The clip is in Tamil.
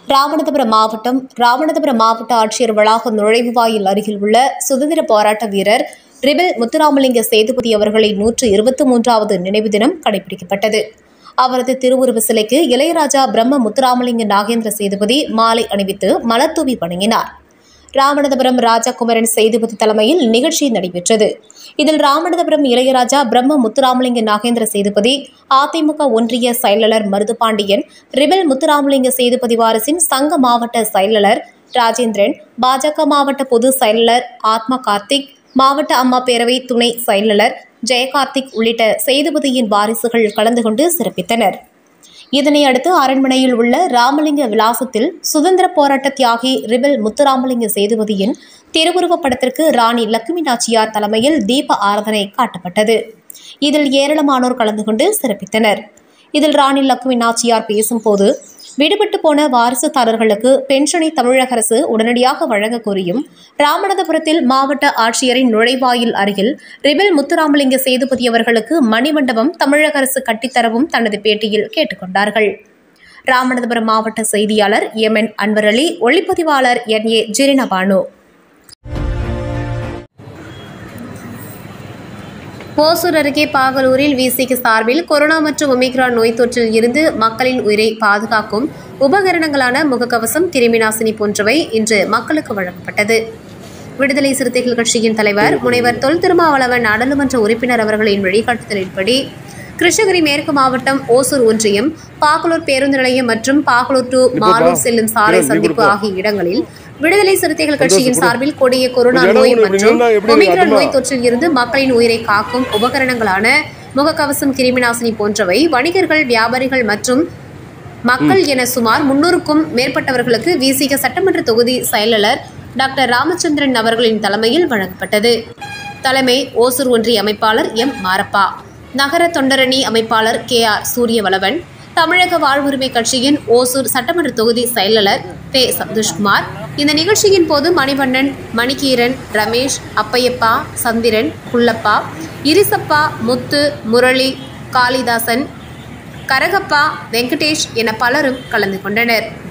ராமநாதபுரம் மாவட்டம் ராமநாதபுரம் மாவட்ட ஆட்சியர் வளாக நுழைவு வாயில் அருகில் உள்ள சுதந்திர போராட்ட வீரர் ரிபில் முத்துராமலிங்க சேதுபதி அவர்களின் நூற்று இருபத்தி மூன்றாவது நினைவு தினம் கடைபிடிக்கப்பட்டது அவரது திருவுருவ சிலைக்கு இளையராஜா பிரம்ம முத்துராமலிங்க நாகேந்திர சேதுபதி மாலை அணிவித்து மலர்தூவி வணங்கினார் ராமநாதபுரம் ராஜகுமரன் சேதுபதி தலைமையில் நிகழ்ச்சி நடைபெற்றது இதில் ராமநாதபுரம் இளையராஜா பிரம்ம முத்துராமலிங்க நாகேந்திர சேதுபதி அதிமுக ஒன்றிய செயலாளர் மருதுபாண்டியன் ரிபல் முத்துராமலிங்க சேதுபதி வாரிசின் சங்க மாவட்ட செயலாளர் ராஜேந்திரன் பாஜக மாவட்ட பொதுச் செயலாளர் ஆத்மா கார்த்திக் மாவட்ட அம்மா பேரவை துணை செயலாளர் ஜெயகார்த்திக் உள்ளிட்ட சேதுபதியின் வாரிசுகள் கலந்து கொண்டு சிறப்பித்தனர் இதனை அடுத்து அரண்மனையில் உள்ள ராமலிங்க விலாசத்தில் சுதந்திர போராட்ட தியாகி ரிபல் முத்துராமலிங்க சேதுபதியின் திருவுருவப் படத்திற்கு ராணி லட்சுமி நாச்சியார் தலைமையில் தீப ஆராதனை காட்டப்பட்டது இதில் ஏராளமானோர் கலந்து கொண்டு சிறப்பித்தனர் இதில் ராணி லட்சுமி நாச்சியார் பேசும்போது விடுபட்டு போன வாரிசுதாரர்களுக்கு பென்ஷனை தமிழக அரசு உடனடியாக வழங்க கோரியும் ராமநாதபுரத்தில் மாவட்ட ஆட்சியரின் நுழைவாயில் அருகில் ரிபல் முத்துராமலிங்க சேதுபதி அவர்களுக்கு மணிமண்டபம் தமிழக அரசு கட்டித்தரவும் தனது பேட்டியில் கேட்டுக்கொண்டார்கள் ராமநாதபுரம் மாவட்ட செய்தியாளர் எம் என் அன்வர் அலி ஒளிப்பதிவாளர் என் ஏ ஜெரினபானு ஓசூர் அருகே பாகலூரில் விசிக்கு சார்பில் கொரோனா மற்றும் ஒமிக்ரான் நோய் தொற்றில் இருந்து மக்களின் உயிரை பாதுகாக்கும் உபகரணங்களான முகக்கவசம் கிருமிநாசினி போன்றவை இன்று மக்களுக்கு வழங்கப்பட்டது விடுதலை சிறுத்தைகள் கட்சியின் தலைவர் முனைவர் தொல் திருமாவளவன் நாடாளுமன்ற உறுப்பினர் அவர்களின் வழிகாட்டுதலின்படி கிருஷ்ணகிரி மேற்கு மாவட்டம் ஓசூர் ஒன்றியம் பாகலூர் பேருந்து நிலையம் மற்றும் பாகலூர் டு மாரூர் செல்லும் சாலை சந்திப்பு ஆகிய இடங்களில் விடுதலை சிறுத்தைகள் கட்சியின் சார்பில் கொடிய கொரோனா நோய் மற்றும் ஒமிக்ரான் நோய் தொற்றில் இருந்து மக்களின் உயிரை காக்கும் உபகரணங்களான முகக்கவசம் கிருமிநாசினி போன்றவை வணிகர்கள் வியாபாரிகள் மற்றும் மக்கள் என சுமார் முன்னூறுக்கும் மேற்பட்டவர்களுக்கு விசிக சட்டமன்ற தொகுதி செயலாளர் டாக்டர் ராமச்சந்திரன் அவர்களின் தலைமையில் வழங்கப்பட்டது தலைமை ஓசூர் ஒன்றிய அமைப்பாளர் எம் மாரப்பா நகர தொண்டரணி அமைப்பாளர் கே ஆர் சூரியவளவன் தமிழக வாழ்வுரிமை கட்சியின் ஓசூர் சட்டமன்ற தொகுதி செயலாளர் பே சந்தோஷ்குமார் இந்த நிகழ்ச்சியின் போது மணிவண்ணன் மணிகீரன் ரமேஷ் அப்பையப்பா சந்திரன் குள்ளப்பா இரிசப்பா முத்து முரளி காளிதாசன் கரகப்பா வெங்கடேஷ் என பலரும் கலந்து கொண்டனர்